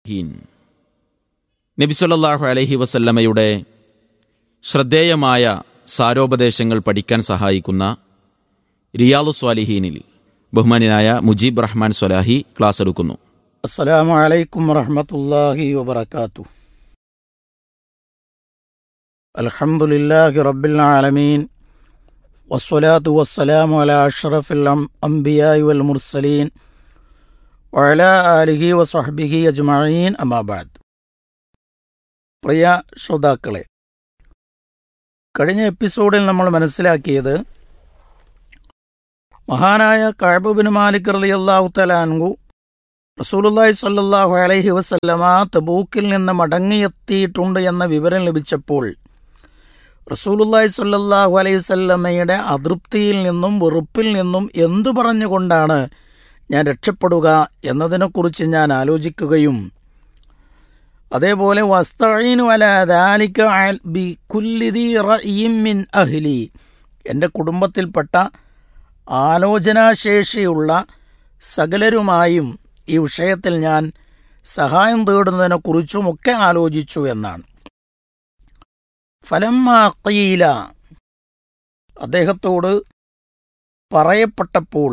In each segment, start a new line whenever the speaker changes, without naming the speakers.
ഹീൻ നബിസൊല്ലാഹു അലഹി വസല്ലമയുടെ ശ്രദ്ധേയമായ സാരോപദേശങ്ങൾ പഠിക്കാൻ സഹായിക്കുന്ന റിയാലു സ്വാലിഹീനിൽ ബഹുമാനായ മുജീബ് റഹ്മാൻ സ്വലാഹി ക്ലാസ് എടുക്കുന്നു
السلام عليكم ورحمة الله وبركاته الحمد لله رب العالمين والصلاة والسلام على أشرف الأنبياء والمرسلين وعلى آله وصحبه أجمعين أما بعد പ്രിയ ശ്രോതാക്കളെ കഴിഞ്ഞ എപ്പിസോഡിൽ നമ്മൾ മനസ്സിലാക്കിയത് മഹാനായ കാബുബിൻ മാലിക് റളിയല്ലാഹു തആല അൻഹു റസൂലുള്ളാഹി സ്വല്ലല്ലാഹു അലൈഹി വസല്ലമ തബൂക്കിൽ നിന്ന് മടങ്ങിയെത്തിയിട്ടുണ്ട് എന്ന വിവരം ലഭിച്ചപ്പോൾ റസൂലുള്ളാഹി സ്വല്ലല്ലാഹു അലൈഹി വസല്ലമയുടെ അതൃപ്തിയിൽ നിന്നും വെറുപ്പിൽ നിന്നും എന്തു പറഞ്ഞുകൊണ്ടാണ് ഞാൻ രക്ഷപ്പെടുക എന്നതിനെക്കുറിച്ച് ഞാൻ ആലോചിക്കുകയും അതേപോലെ വസ്തഈനു അലാ ദാലിക അൽ- ബി കുല്ലി ദീ റഅയിൻ മിൻ അഹ്ലി എൻ്റെ കുടുംബത്തിൽപ്പെട്ട ആലോചനാശേഷിയുള്ള സകലരുമായും ഈ വിഷയത്തിൽ ഞാൻ സഹായം തേടുന്നതിനെക്കുറിച്ചുമൊക്കെ ആലോചിച്ചു എന്നാണ് ഫലമാക്കീല അദ്ദേഹത്തോട് പറയപ്പെട്ടപ്പോൾ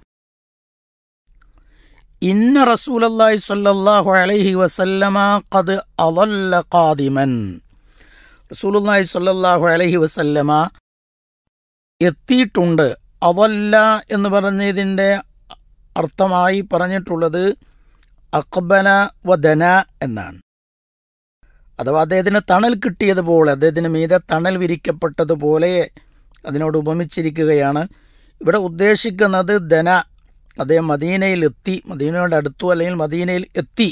ഇന്ന റസൂലല്ലാഹി സ്വല്ലല്ലാഹു അലൈഹി വസല്ലമ ഖദ് അളല്ല ഖാദിമൻ റസൂലുള്ളാഹി സ്വല്ലല്ലാഹു അലൈഹി വസല്ലമ എത്തിയിട്ടുണ്ട് അവല്ല എന്ന് പറഞ്ഞതിൻ്റെ അർത്ഥമായി പറഞ്ഞിട്ടുള്ളത് അക്ബന വദന എന്നാണ് അഥവാ അദ്ദേഹത്തിന് തണൽ കിട്ടിയതുപോലെ അദ്ദേഹത്തിന് മീതെ തണൽ വിരിക്കപ്പെട്ടതുപോലെ അതിനോട് ഉപമിച്ചിരിക്കുകയാണ് ഇവിടെ ഉദ്ദേശിക്കുന്നത് ധന അദ്ദേഹം മദീനയിൽ എത്തി മദീനയുടെ അടുത്തു അല്ലെങ്കിൽ മദീനയിൽ എത്തി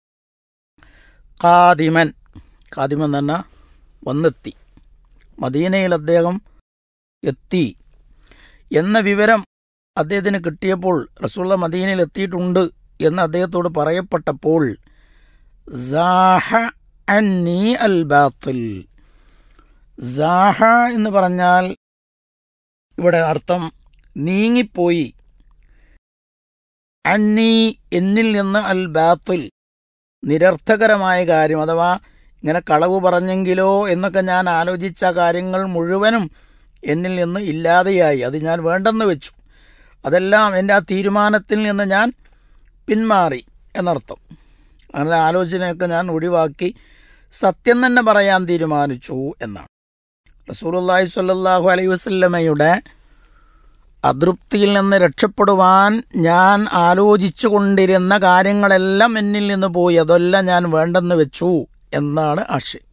കാദിമൻ കാദിമൻ എന്ന് പറഞ്ഞാൽ വന്നെത്തി മദീനയിൽ അദ്ദേഹം എത്തി എന്ന വിവരം അദ്ദേഹത്തിന് കിട്ടിയപ്പോൾ റസൂള്ള മദീനയിൽ എത്തിയിട്ടുണ്ട് എന്ന് അദ്ദേഹത്തോട് പറയപ്പെട്ടപ്പോൾ സാഹ അന്നി അൽ ബാത്തിൽ സാഹ എന്ന് പറഞ്ഞാൽ ഇവിടെ അർത്ഥം നീങ്ങിപ്പോയി അന്നി എന്നിൽ നിന്ന് അൽ ബാത്തിൽ നിരർത്ഥകരമായ കാര്യം അഥവാ ഇങ്ങനെ കളവ് പറഞ്ഞെങ്കിലോ എന്നൊക്കെ ഞാൻ ആലോചിച്ച കാര്യങ്ങൾ മുഴുവനും എന്നിൽ നിന്ന് ഇല്ലാതെയായി അത് ഞാൻ വേണ്ടെന്ന് വെച്ചു അതെല്ലാം എൻ്റെ ആ തീരുമാനത്തിൽ നിന്ന് ഞാൻ പിന്മാറി എന്നർത്ഥം അങ്ങനെ ആലോചനയൊക്കെ ഞാൻ ഒഴിവാക്കി സത്യം തന്നെ പറയാൻ തീരുമാനിച്ചു എന്നാണ് റസൂലുള്ളാഹി സ്വല്ലല്ലാഹു അലൈഹി വസല്ലമയുടെ അതൃപ്തിയിൽ നിന്ന് രക്ഷപ്പെടുവാൻ ഞാൻ ആലോചിച്ചു കൊണ്ടിരുന്ന കാര്യങ്ങളെല്ലാം എന്നിൽ നിന്ന് പോയി അതെല്ലാം ഞാൻ വേണ്ടെന്ന് വെച്ചു എന്നാണ് ആശയം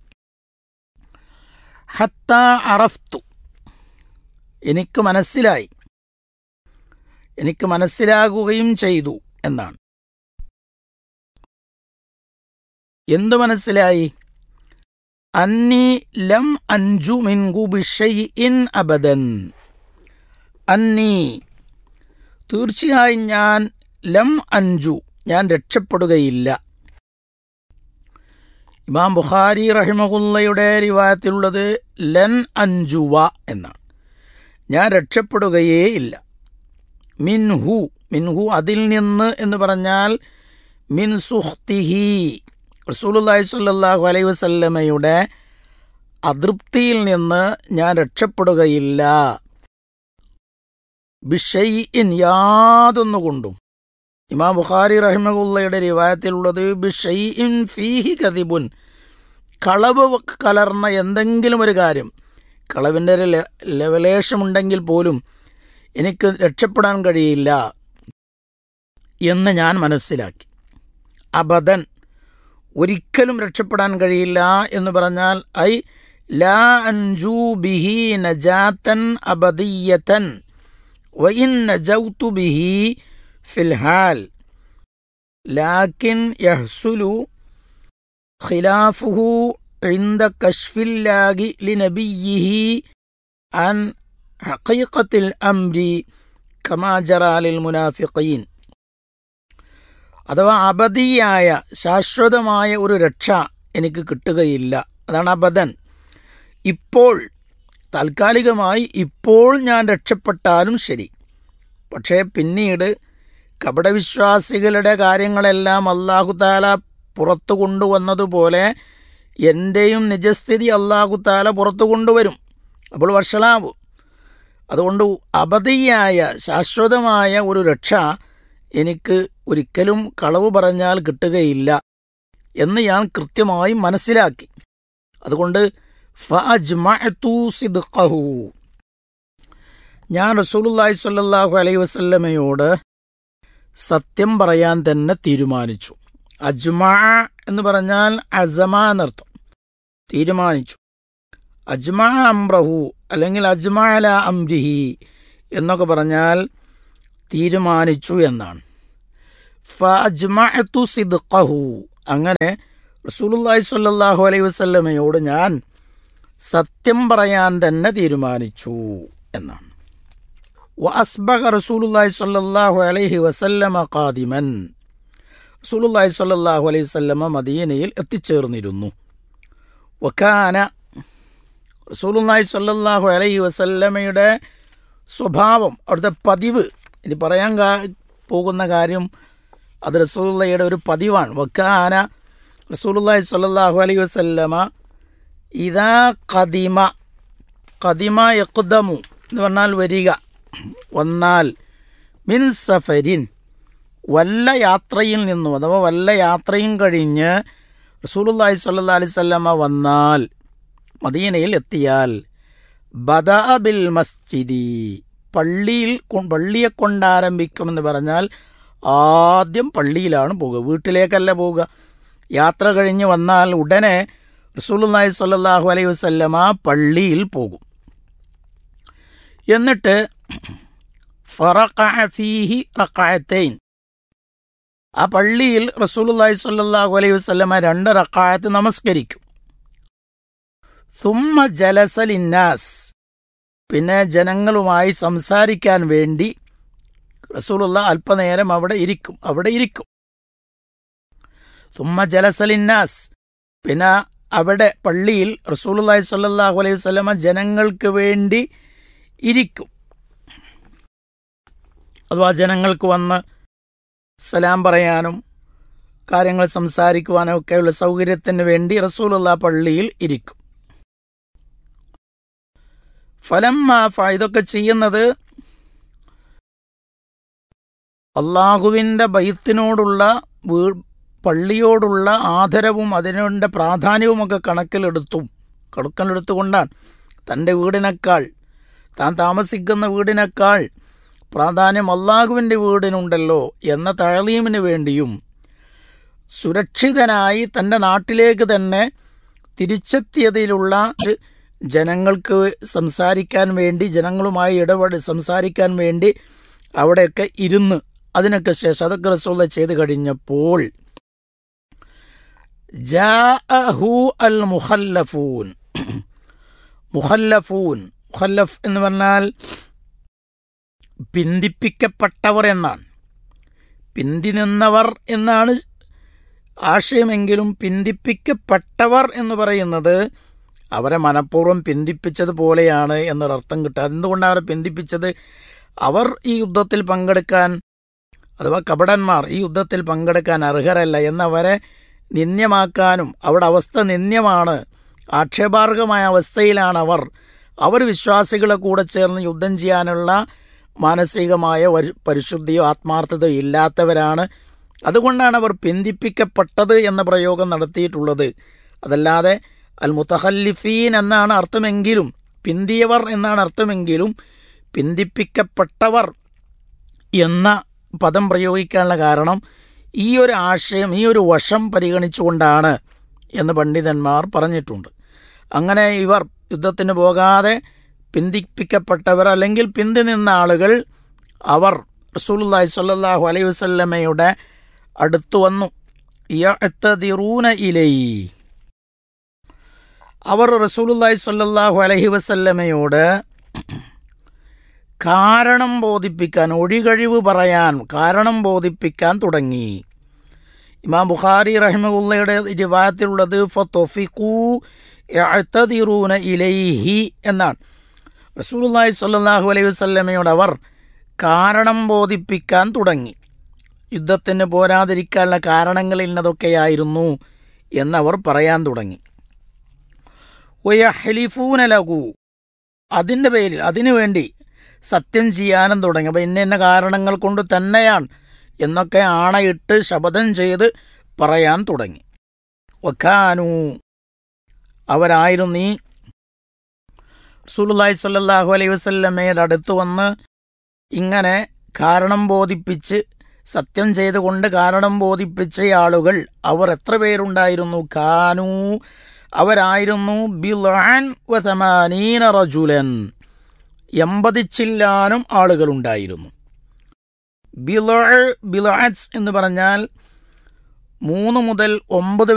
ഹത്ത അറഫ്തു എനിക്ക് മനസ്സിലായി എനിക്ക് മനസ്സിലാകുകയും ചെയ്തു എന്നാണ് എന്തു മനസ്സിലായി അന്നി ലം അഞ്ചു മിൻകു ബിഷയിൻ അബദൻ അന്നി തീർച്ചയായും ഞാൻ ലം അഞ്ചു ഞാൻ രക്ഷപ്പെടുകയില്ല ഇമാം ബുഖാരി റഹിമഹുല്ലയുടെ റിവായത്തിലുള്ളത് ലൻ അഞ്ചുവ എന്നാണ് ഞാൻ രക്ഷപ്പെടുകയേ ഇല്ല മിൻഹു മിൻഹു അതിൽ നിന്ന് എന്ന് പറഞ്ഞാൽ മിൻ സുഹ്തിഹി റസൂലുള്ളാഹി സ്വല്ലല്ലാഹു അലൈഹി വസല്ലമയുടെ അതൃപ്തിയിൽ നിന്ന് ഞാൻ രക്ഷപ്പെടുകയില്ല ബിഷയിൻ യാതൊന്നുകൊണ്ടും ഇമാം ബുഖാരി റഹിമഹുല്ലയുടെ റിവായത്തിലുള്ളത് ബിഷയിൻ ഫീഹി കതിബുൻ കളവ് കലർന്ന എന്തെങ്കിലും ഒരു കാര്യം കളവിൻ്റെ ഒരു ലെ- ലവലേശമുണ്ടെങ്കിൽ പോലും എനിക്ക് രക്ഷപ്പെടാൻ കഴിയില്ല എന്ന് ഞാൻ മനസ്സിലാക്കി അബദൻ ഒരിക്കലും രക്ഷപ്പെടാൻ കഴിയില്ല എന്ന് പറഞ്ഞാൽ ഐ ലാ അൻജു ബിഹി നജാത്തൻ അബദിയത്തൻ വഇൻ നജൗതു ബിഹി ഫിൽഹാൽ ലാക്കിൻ യഹ്സുലു ഖിലാഫുഹു عند كشف الله لنبيه عن حقيقة الأمر كما جرى للمنافقين അഥവാ അബദിയായ ശാശ്വതമായ ഒരു രക്ഷ എനിക്ക് കിട്ടുകയില്ല അതാണ് അബദൻ ഇപ്പോൾ താൽക്കാലികമായി ഇപ്പോൾ ഞാൻ രക്ഷപ്പെട്ടാലും ശരി പക്ഷേ പിന്നീട് കപടവിശ്വാസികളുടെ കാര്യങ്ങളെല്ലാം അള്ളാഹു താല പുറത്തു കൊണ്ടുവന്നതുപോലെ എൻ്റെയും നിജസ്ഥിതി അള്ളാഹു താല പുറത്തു കൊണ്ടുവരും അപ്പോൾ വഷളാവും അതുകൊണ്ട് അബദിയായ ശാശ്വതമായ ഒരു രക്ഷ എനിക്ക് ഒരിക്കലും കളവ് പറഞ്ഞാൽ കിട്ടുകയില്ല എന്ന് ഞാൻ കൃത്യമായി മനസ്സിലാക്കി അതുകൊണ്ട് ഫഅജ്മഅതു സിദ്ഖഹു ഞാൻ റസൂലുള്ളാഹി സ്വല്ലല്ലാഹു അലൈഹി വസല്ലമയോട് സത്യം പറയാൻ തന്നെ തീരുമാനിച്ചു അജ്മഅ എന്ന് പറഞ്ഞാൽ അസമ എന്നർത്ഥം തീരുമാനിച്ചു അജ്മ അംറഹു അല്ലെങ്കിൽ അജ്മഅല അംരിഹി എന്നൊക്കെ പറഞ്ഞാൽ തീരുമാനിച്ചു എന്നാണ് ഫഅജ്മഅതു സിദ്ഖഹു അങ്ങനെ റസൂലുള്ളാഹി സ്വല്ലല്ലാഹു അലൈഹി വസല്ലമയോട് ഞാൻ സത്യം പറയാൻ തന്നെ തീരുമാനിച്ചു എന്നാണ് വഅസ്ബഹ റസൂലുള്ളാഹി സ്വല്ലല്ലാഹു അലൈഹി വസല്ലമ ഖാദിമൻ റസൂലുള്ളാഹി സ്വല്ലല്ലാഹു അലൈഹി വസല്ലമ മദീനയിൽ എത്തിച്ചേർന്നിരുന്നു വക്കാന റസൂലുള്ളാഹി സ്വല്ലല്ലാഹു അലൈഹി വസല്ലമയുടെ സ്വഭാവം അവിടുത്തെ പതിവ് ഇനി പറയാൻ കാ- പോകുന്ന കാര്യം അത് റസൂലുള്ളയുടെ ഒരു പതിവാണ് വക്കാന റസൂലുള്ളാഹി സ്വല്ലല്ലാഹു അലൈഹി വസല്ലമ ഇതാ കദിമ കദിമ യഖ്ദമു എന്ന് പറഞ്ഞാൽ വരിക വന്നാൽ മിൻ സഫരിൻ വല്ല യാത്രയിൽ നിന്നും അഥവാ വല്ല യാത്രയും കഴിഞ്ഞ് റസൂലുള്ളാഹി സ്വല്ലല്ലാഹി അലൈഹി വസല്ലമ വന്നാൽ മദീനയിൽ എത്തിയാൽ ബദ ബിൽ മസ്ജിദി പള്ളിയിൽ കൊ- പള്ളിയെ കൊണ്ടാരംഭിക്കുമെന്ന് പറഞ്ഞാൽ ആദ്യം പള്ളിയിലാണ് പോകുക വീട്ടിലേക്കല്ല പോവുക യാത്ര കഴിഞ്ഞ് വന്നാൽ ഉടനെ റസൂലുള്ളാഹി സ്വല്ലല്ലാഹു അലൈഹി വസല്ലമ പള്ളിയിൽ പോകും എന്നിട്ട് ഫറഖഅ ഫീഹി റഖഅത്തൈൻ ആ പള്ളിയിൽ റസൂലുള്ളാഹി സ്വല്ലല്ലാഹു അലൈഹി വസല്ലമ രണ്ട് റഖഅത്ത് നമസ്കരിക്കും സുമ്മ ജലസലിന്നാസ് പിന്നെ ജനങ്ങളുമായി സംസാരിക്കാൻ വേണ്ടി റസൂലുള്ള അല്പനേരം അവിടെ ഇരിക്കും അവിടെ ഇരിക്കും സുമ്മ ജലസലിന്നാസ് പിന്നെ അവിടെ പള്ളിയിൽ റസൂലുള്ളാഹി സ്വല്ലല്ലാഹു അലൈഹി വസല്ലമ ജനങ്ങൾക്ക് വേണ്ടി ഇരിക്കും അഥവാ ജനങ്ങൾക്ക് വന്ന് സലാം പറയാനും കാര്യങ്ങൾ സംസാരിക്കുവാനും ഒക്കെയുള്ള സൗകര്യത്തിന് വേണ്ടി റസൂലുള്ള പള്ളിയിൽ ഇരിക്കും ഫലമ്മ ഫ ഇതൊക്കെ ചെയ്യുന്നത് അള്ളാഹുവിൻ്റെ ബൈത്തിനോടുള്ള വീ പള്ളിയോടുള്ള ആദരവും അതിനുണ്ട പ്രാധാന്യവുമൊക്കെ കണക്കിലെടുത്തും കണക്കിലെടുത്തുകൊണ്ടാണ് തൻ്റെ വീടിനേക്കാൾ താൻ താമസിക്കുന്ന വീടിനേക്കാൾ പ്രാധാന്യം അള്ളാഹുവിൻ്റെ വീടിനുണ്ടല്ലോ എന്ന തഴലീമിന് വേണ്ടിയും സുരക്ഷിതനായി തൻ്റെ നാട്ടിലേക്ക് തന്നെ തിരിച്ചെത്തിയതിലുള്ള ജനങ്ങൾക്ക് സംസാരിക്കാൻ വേണ്ടി ജനങ്ങളുമായി ഇടപെട് സംസാരിക്കാൻ വേണ്ടി അവിടെയൊക്കെ ഇരുന്ന് അതിനൊക്കെ ശേഷം അതൊക്കെ റസൂള്ള ചെയ്ത് കഴിഞ്ഞപ്പോൾ ജാഅഹു അൽ മുഖല്ലഫൂൻ മുഖല്ലഫൂൻ മുഖല്ലഫ് എന്ന് പറഞ്ഞാൽ പിന്തിപ്പിക്കപ്പെട്ടവർ എന്നാണ് പിന്തി നിന്നവർ എന്നാണ് ആശയമെങ്കിലും പിന്തിപ്പിക്കപ്പെട്ടവർ എന്ന് പറയുന്നത് അവരെ മനഃപൂർവ്വം പിന്തിപ്പിച്ചതുപോലെയാണ് എന്നൊരർത്ഥം കിട്ടുക എന്തുകൊണ്ടാണ് അവരെ പിന്തിപ്പിച്ചത് അവർ ഈ യുദ്ധത്തിൽ പങ്കെടുക്കാൻ അഥവാ കപടന്മാർ ഈ യുദ്ധത്തിൽ പങ്കെടുക്കാൻ അർഹരല്ല എന്നവരെ നിന്ദ്യമാക്കാനും അവിടെ അവസ്ഥ നിന്ദ്യമാണ് ആക്ഷേപാർഹമായ അവസ്ഥയിലാണ് അവർ അവർ വിശ്വാസികളെ കൂടെ ചേർന്ന് യുദ്ധം ചെയ്യാനുള്ള മാനസികമായ വരു- പരിശുദ്ധിയോ ആത്മാർത്ഥതയോ ഇല്ലാത്തവരാണ് അതുകൊണ്ടാണ് അവർ പിന്തിപ്പിക്കപ്പെട്ടത് എന്ന പ്രയോഗം നടത്തിയിട്ടുള്ളത് അതല്ലാതെ അൽ മുത്തഹല്ലിഫീൻ എന്നാണ് അർത്ഥമെങ്കിലും പിന്തിയവർ എന്നാണ് അർത്ഥമെങ്കിലും പിന്തിപ്പിക്കപ്പെട്ടവർ എന്ന പദം പ്രയോഗിക്കാനുള്ള കാരണം ഈ ഒരു ആശയം ഈ ഒരു വശം പരിഗണിച്ചുകൊണ്ടാണ് എന്ന് പണ്ഡിതന്മാർ പറഞ്ഞിട്ടുണ്ട് അങ്ങനെ ഇവർ യുദ്ധത്തിന് പോകാതെ പിന്തിപ്പിക്കപ്പെട്ടവർ അല്ലെങ്കിൽ പിന്തി നിന്ന ആളുകൾ അവർ റസൂലുള്ളാഹി സ്വല്ലല്ലാഹു അലൈഹി വസല്ലമയുടെ അടുത്തു വന്നു യഅ്തദിറൂന ഇലൈ അവർ റസൂലുള്ളാഹി സ്വല്ലല്ലാഹു അലൈഹി വസല്ലമയോട് കാരണം ബോധിപ്പിക്കാൻ ഒഴികഴിവ് പറയാൻ കാരണം ബോധിപ്പിക്കാൻ തുടങ്ങി ഇമാം ബുഖാരി റഹിമഉള്ളയുടെ റിവായത്തിലുള്ളത് ഫതൊഫിഖൂ യഅ്തദിറൂന ഇലൈഹി എന്നാണ് റസൂലുള്ളാഹി സ്വല്ലല്ലാഹു അലൈഹി വസല്ലമയോട് അവർ കാരണം ബോധിപ്പിക്കാൻ തുടങ്ങി യുദ്ധത്തിന് പോരാതിരിക്കാനുള്ള കാരണങ്ങൾ ഇന്നതൊക്കെയായിരുന്നു എന്നവർ പറയാൻ തുടങ്ങി ഒയഹ്ലിഫൂന ലഘു അതിൻ്റെ പേരിൽ അതിനു വേണ്ടി സത്യം ചെയ്യാനും തുടങ്ങി അപ്പം ഇന്ന ഇന്ന കാരണങ്ങൾ കൊണ്ട് തന്നെയാണ് എന്നൊക്കെ ആണയിട്ട് ശപഥം ചെയ്ത് പറയാൻ തുടങ്ങി വഖാനു അവരായിരുന്നു ഈ റസൂലുള്ളാഹി സ്വല്ലല്ലാഹു അലൈഹി വസല്ലമയുടെ അടുത്ത് വന്ന് ഇങ്ങനെ കാരണം ബോധിപ്പിച്ച് സത്യം ചെയ്തുകൊണ്ട് കാരണം ബോധിപ്പിച്ച ആളുകൾ അവർ എത്ര പേരുണ്ടായിരുന്നു കാനു അവരായിരുന്നു ബിലാൻ വതമാനീന റജുലൻ എൺപത് ചില്ലാനും ആളുകളുണ്ടായിരുന്നു ബില ബിലാറ്റ്സ് എന്ന് പറഞ്ഞാൽ മൂന്ന് മുതൽ ഒമ്പത്